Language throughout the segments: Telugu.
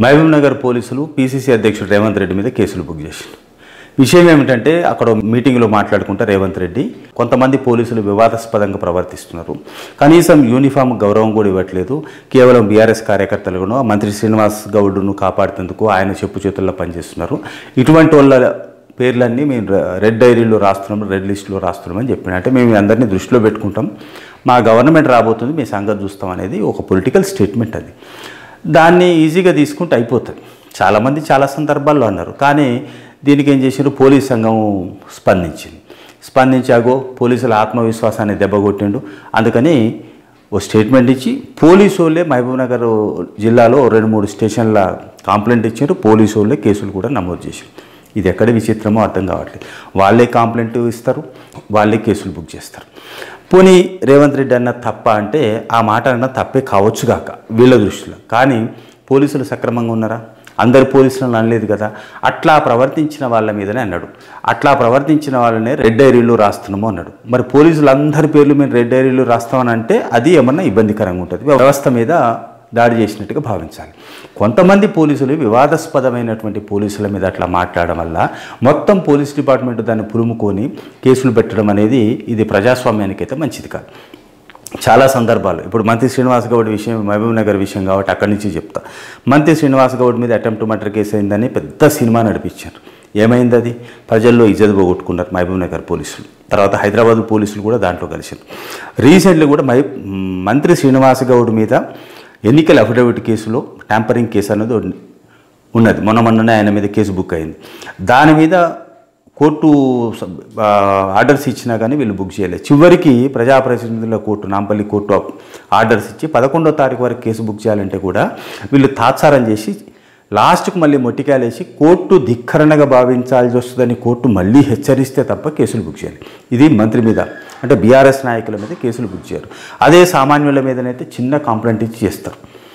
మహబూబ్ నగర్ పోలీసులు పీసీసీ అధ్యక్షుడు రేవంత్ రెడ్డి మీద కేసులు బుక్ చేశారు విషయం ఏమిటంటే అక్కడ మీటింగ్లో మాట్లాడుకుంటే రేవంత్ రెడ్డి కొంతమంది పోలీసులు వివాదాస్పదంగా ప్రవర్తిస్తున్నారు కనీసం యూనిఫామ్ గౌరవం కూడా ఇవ్వట్లేదు కేవలం బీఆర్ఎస్ కార్యకర్తలను మంత్రి శ్రీనివాస్ గౌడ్ను కాపాడుతందుకు ఆయన చెప్పు చేతుల్లో పనిచేస్తున్నారు ఇటువంటి వాళ్ళ పేర్లన్నీ మేము రె- రెడ్ డైరీలో రాస్తున్నాం రెడ్ లిస్టులో రాస్తున్నామని చెప్పిన అంటే మేము అందరినీ దృష్టిలో పెట్టుకుంటాం మా గవర్నమెంట్ రాబోతుంది మీ సంగతి చూస్తాం అనేది ఒక పొలిటికల్ స్టేట్మెంట్ అది దాన్ని ఈజీగా తీసుకుంటే అయిపోతుంది చాలామంది చాలా సందర్భాల్లో అన్నారు కానీ దీనికి ఏం చేశారు పోలీస్ సంఘం స్పందించింది స్పందించాగో పోలీసుల ఆత్మవిశ్వాసాన్ని దెబ్బకొట్టిండు అందుకని ఓ స్టేట్మెంట్ ఇచ్చి పోలీసు వాళ్ళే మహబూబ్ నగర్ జిల్లాలో రెండు మూడు స్టేషన్ల కంప్లైంట్ ఇచ్చారు పోలీసు వాళ్ళే కేసులు కూడా నమోదు చేశారు ఇది ఎక్కడ విచిత్రమో అర్థం కావట్లేదు వాళ్ళే కంప్లైంట్ ఇస్తారు వాళ్ళే కేసులు బుక్ చేస్తారు పోనీ రేవంత్ రెడ్డి అన్న తప్ప అంటే ఆ మాట అన్న తప్పే కావచ్చు కాక వీళ్ళ దృష్టిలో కానీ పోలీసులు సక్రమంగా ఉన్నారా అందరు పోలీసులను అనలేదు కదా అట్లా ప్రవర్తించిన వాళ్ళ మీదనే అన్నాడు అట్లా ప్రవర్తించిన వాళ్ళనే రెడ్ డైరీలో రాస్తున్నాము అన్నాడు మరి పోలీసులు అందరి పేర్లు మేము రెడ్ డైరీలో రాస్తామని అంటే అది ఏమన్నా ఇబ్బందికరంగా ఉంటుంది వ్యవస్థ మీద దాడి చేసినట్టుగా భావించాలి కొంతమంది పోలీసులు వివాదాస్పదమైనటువంటి పోలీసుల మీద అట్లా మాట్లాడడం వల్ల మొత్తం పోలీస్ డిపార్ట్మెంట్ దాన్ని పురుముకొని కేసులు పెట్టడం అనేది ఇది ప్రజాస్వామ్యానికి అయితే మంచిది కాదు చాలా సందర్భాలు ఇప్పుడు మంత్రి శ్రీనివాస్ గౌడ్ విషయం మహబూబ్ నగర్ విషయం కాబట్టి అక్కడి నుంచి చెప్తా మంత్రి శ్రీనివాస్ గౌడ్ మీద అటెంప్ట్ మర్డర్ కేసు అయిందని పెద్ద సినిమా నడిపించారు ఏమైంది అది ప్రజల్లో ఇజ్జత్ పోగొట్టుకున్నారు మహబూబ్ నగర్ పోలీసులు తర్వాత హైదరాబాద్ పోలీసులు కూడా దాంట్లో కలిసారు రీసెంట్లీ కూడా మహి మంత్రి శ్రీనివాస్ గౌడ్ మీద ఎన్నికల అఫిడవిట్ కేసులో ట్యాంపరింగ్ కేసు అనేది ఉన్- ఉన్నది మొన్న మొన్ననే ఆయన మీద కేసు బుక్ అయింది దాని మీద కోర్టు సబ్- ఆ, ఆర్డర్స్ ఇచ్చినా కానీ వీళ్ళు బుక్ చేయలేదు చివరికి ప్రజాప్రతినిధుల కోర్టు నాంపల్లి కోర్టు ఆర్డర్స్ ఇచ్చి పదకొండో తారీఖు వరకు కేసు బుక్ చేయాలంటే కూడా వీళ్ళు తాత్సారం చేసి లాస్ట్కు మళ్ళీ మొట్టికాయలేసి కోర్టు ధిక్కరణగా భావించాల్సి వస్తుందని కోర్టు మళ్ళీ హెచ్చరిస్తే తప్ప కేసులు బుక్ చేయాలి ఇది మంత్రి మీద అంటే బీఆర్ఎస్ నాయకుల మీద కేసులు బుక్ చేయరు అదే సామాన్యుల మీదనైతే చిన్న కంప్లైంట్ ఇచ్చి చేస్తారు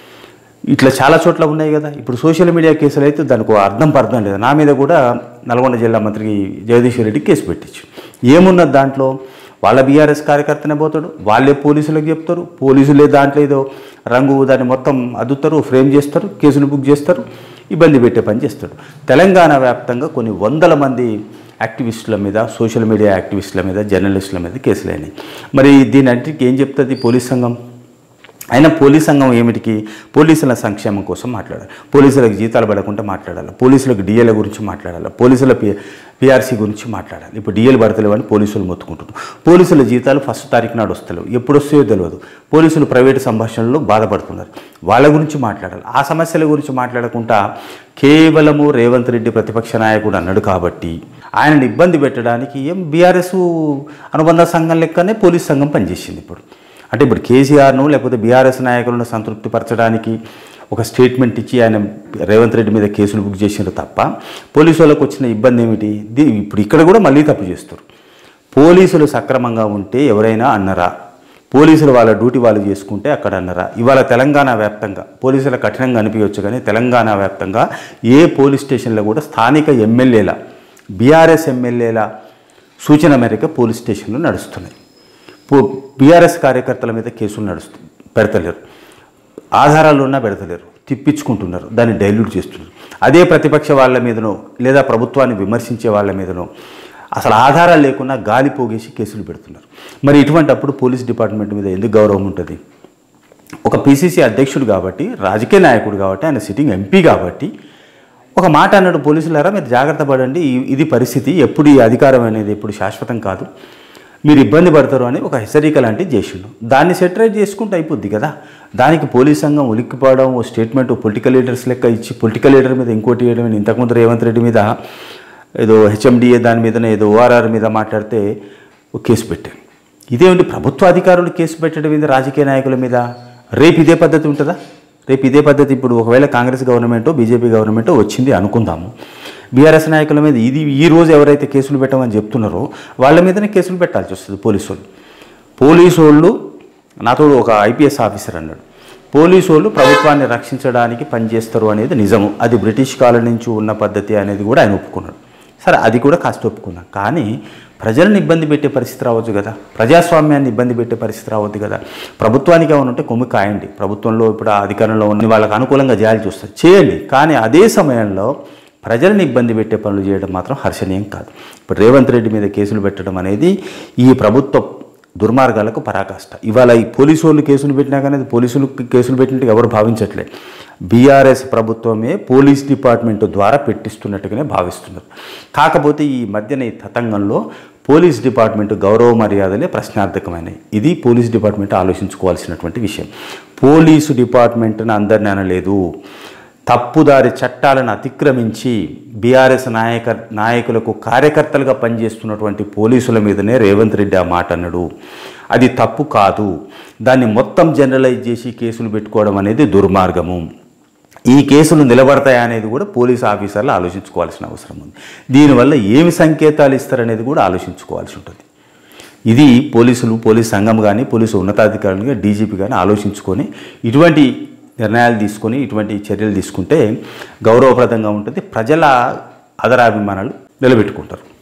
ఇట్లా చాలా చోట్ల ఉన్నాయి కదా ఇప్పుడు సోషల్ మీడియా కేసులు అయితే దానికి ఒక అర్థం పర్థం లేదు నా మీద కూడా నల్గొండ జిల్లా మంత్రి జగదీశ్వర్ రెడ్డి కేసు పెట్టించు ఏమున్నది దాంట్లో వాళ్ళ బీఆర్ఎస్ కార్యకర్తనే పోతాడు వాళ్ళే పోలీసులకు చెప్తారు పోలీసులే దాంట్లో ఏదో రంగు దాన్ని మొత్తం అద్దుతారు ఫ్రేమ్ చేస్తారు కేసులు బుక్ చేస్తారు ఇబ్బంది పెట్టే పని చేస్తాడు తెలంగాణ వ్యాప్తంగా కొన్ని వందల మంది యాక్టివిస్టుల మీద సోషల్ మీడియా యాక్టివిస్టుల మీద జర్నలిస్టుల మీద కేసులు అయినాయి మరి దీని అంటికి ఏం చెప్తుంది పోలీస్ సంఘం అయినా పోలీస్ సంఘం ఏమిటికి పోలీసుల సంక్షేమం కోసం మాట్లాడాలి పోలీసులకు జీతాలు పడకుండా మాట్లాడాలి పోలీసులకు డిఏల గురించి మాట్లాడాలి పోలీసుల పి పిఆర్సీ గురించి మాట్లాడాలి ఇప్పుడు డిఏలు పడతలేవు అని పోలీసులు మొత్తుకుంటున్నారు పోలీసుల జీతాలు ఫస్ట్ తారీఖు నాడు వస్తలేవు ఎప్పుడు వస్తాయో తెలియదు పోలీసులు ప్రైవేటు సంభాషణలో బాధపడుతున్నారు వాళ్ళ గురించి మాట్లాడాలి ఆ సమస్యల గురించి మాట్లాడకుండా కేవలము రేవంత్ రెడ్డి ప్రతిపక్ష నాయకుడు అన్నాడు కాబట్టి ఆయనను ఇబ్బంది పెట్టడానికి ఏం బీఆర్ఎస్ అనుబంధ సంఘం లెక్కనే పోలీస్ సంఘం పనిచేసింది ఇప్పుడు అంటే ఇప్పుడు కేసీఆర్ను లేకపోతే బీఆర్ఎస్ నాయకులను సంతృప్తిపరచడానికి ఒక స్టేట్మెంట్ ఇచ్చి ఆయన రేవంత్ రెడ్డి మీద కేసులు బుక్ చేసినారు తప్ప పోలీసు వాళ్ళకు వచ్చిన ఇబ్బంది ఏమిటి దీ- ఇప్పుడు ఇక్కడ కూడా మళ్ళీ తప్పు చేస్తారు పోలీసులు సక్రమంగా ఉంటే ఎవరైనా అన్నరా పోలీసులు వాళ్ళ డ్యూటీ వాళ్ళు చేసుకుంటే అక్కడ అన్నరా ఇవాళ తెలంగాణ వ్యాప్తంగా పోలీసులు కఠినంగా అనిపించవచ్చు కానీ తెలంగాణ వ్యాప్తంగా ఏ పోలీస్ స్టేషన్లో కూడా స్థానిక ఎమ్మెల్యేల బీఆర్ఎస్ ఎమ్మెల్యేల సూచన మేరకు పోలీస్ స్టేషన్లు నడుస్తున్నాయి పో- బీఆర్ఎస్ కార్యకర్తల మీద కేసులు నడుస్తు పెడతలేరు ఆధారాలు ఉన్నా పెడతలేరు తిప్పించుకుంటున్నారు దాన్ని డైల్యూట్ చేస్తున్నారు అదే ప్రతిపక్ష వాళ్ళ మీదనో లేదా ప్రభుత్వాన్ని విమర్శించే వాళ్ళ మీదనో అసలు ఆధారాలు లేకుండా గాలి పోగేసి కేసులు పెడుతున్నారు మరి ఇటువంటి అప్పుడు పోలీస్ డిపార్ట్మెంట్ మీద ఎందుకు గౌరవం ఉంటుంది ఒక పీసీసీ అధ్యక్షుడు కాబట్టి రాజకీయ నాయకుడు కాబట్టి ఆయన సిట్టింగ్ ఎంపీ కాబట్టి ఒక మాట అన్నాడు పోలీసులారా మీరు జాగ్రత్త పడండి ఈ- ఇది పరిస్థితి ఎప్పుడు ఈ అధికారం అనేది ఎప్పుడు శాశ్వతం కాదు మీరు ఇబ్బంది పడతారు అని ఒక హెచ్చరిక లాంటిది చేసిండు దాన్ని సెటరేట్ చేసుకుంటే అయిపోద్ది కదా దానికి పోలీస్ సంఘం ఉలిక్కిపోవడం ఓ స్టేట్మెంట్ పొలిటికల్ లీడర్స్ లెక్క ఇచ్చి పొలిటికల్ లీడర్ మీద ఇంకోటి వేయడం ఇంతకుముందు రేవంత్ రెడ్డి మీద ఏదో హెచ్ఎండిఏ దాని మీదనే ఏదో ఓఆర్ఆర్ మీద మాట్లాడితే ఒక కేసు పెట్టారు ఇదేమిటి ప్రభుత్వ అధికారులు కేసు పెట్టడం మీద రాజకీయ నాయకుల మీద రేపు ఇదే పద్ధతి ఉంటుందా రేపు ఇదే పద్ధతి ఇప్పుడు ఒకవేళ కాంగ్రెస్ గవర్నమెంటో బీజేపీ గవర్నమెంటో వచ్చింది అనుకుందాము బీఆర్ఎస్ నాయకుల మీద ఇది ఈ రోజు ఎవరైతే కేసులు పెట్టమని చెప్తున్నారో వాళ్ళ మీదనే కేసులు పెట్టాల్సి వస్తుంది పోలీసు వాళ్ళు పోలీసు వాళ్ళు నాతో ఒక ఐపీఎస్ ఆఫీసర్ అన్నాడు పోలీసు వాళ్ళు ప్రభుత్వాన్ని రక్షించడానికి పనిచేస్తారు అనేది నిజము అది బ్రిటిష్ కాలం నుంచి ఉన్న పద్ధతి అనేది కూడా ఆయన ఒప్పుకున్నాడు సరే అది కూడా కాస్త ఒప్పుకున్నా కానీ ప్రజలను ఇబ్బంది పెట్టే పరిస్థితి రావచ్చు కదా ప్రజాస్వామ్యాన్ని ఇబ్బంది పెట్టే పరిస్థితి రావద్దు కదా ప్రభుత్వానికి ఏమైనా ఉంటే కొమ్మి కాయండి ప్రభుత్వంలో ఇప్పుడు ఆ అధికారంలో ఉన్న వాళ్ళకి అనుకూలంగా చేయాలి చూస్తారు చేయండి కానీ అదే సమయంలో ప్రజలను ఇబ్బంది పెట్టే పనులు చేయడం మాత్రం హర్షణీయం కాదు ఇప్పుడు రేవంత్ రెడ్డి మీద కేసులు పెట్టడం అనేది ఈ ప్రభుత్వ దుర్మార్గాలకు పరాకాష్ట ఇవాళ ఈ పోలీసు వాళ్ళు కేసులు పెట్టినా కానీ అది పోలీసులు కేసులు పెట్టినట్టు ఎవరు భావించట్లేదు బీఆర్ఎస్ ప్రభుత్వమే పోలీస్ డిపార్ట్మెంట్ ద్వారా పెట్టిస్తున్నట్టుగానే భావిస్తున్నారు కాకపోతే ఈ మధ్యన ఈ తతంగంలో పోలీస్ డిపార్ట్మెంట్ గౌరవ మర్యాదలే ప్రశ్నార్థకమైనవి ఇది పోలీస్ డిపార్ట్మెంట్ ఆలోచించుకోవాల్సినటువంటి విషయం పోలీసు డిపార్ట్మెంట్ని అందరిని అనలేదు తప్పుదారి చట్టాలను అతిక్రమించి బీఆర్ఎస్ నాయక నాయకులకు కార్యకర్తలుగా పనిచేస్తున్నటువంటి పోలీసుల మీదనే రేవంత్ రెడ్డి ఆ మాట అన్నాడు అది తప్పు కాదు దాన్ని మొత్తం జనరలైజ్ చేసి కేసులు పెట్టుకోవడం అనేది దుర్మార్గము ఈ కేసులు నిలబడతాయా అనేది కూడా పోలీస్ ఆఫీసర్లు ఆలోచించుకోవాల్సిన అవసరం ఉంది దీనివల్ల ఏమి సంకేతాలు ఇస్తారనేది కూడా ఆలోచించుకోవాల్సి ఉంటుంది ఇది పోలీసులు పోలీస్ సంఘం కానీ పోలీసు ఉన్నతాధికారులు కానీ డీజీపీ కానీ ఆలోచించుకొని ఇటువంటి నిర్ణయాలు తీసుకొని ఇటువంటి చర్యలు తీసుకుంటే గౌరవప్రదంగా ఉంటుంది ప్రజల ఆదరాభిమానాలు నిలబెట్టుకుంటారు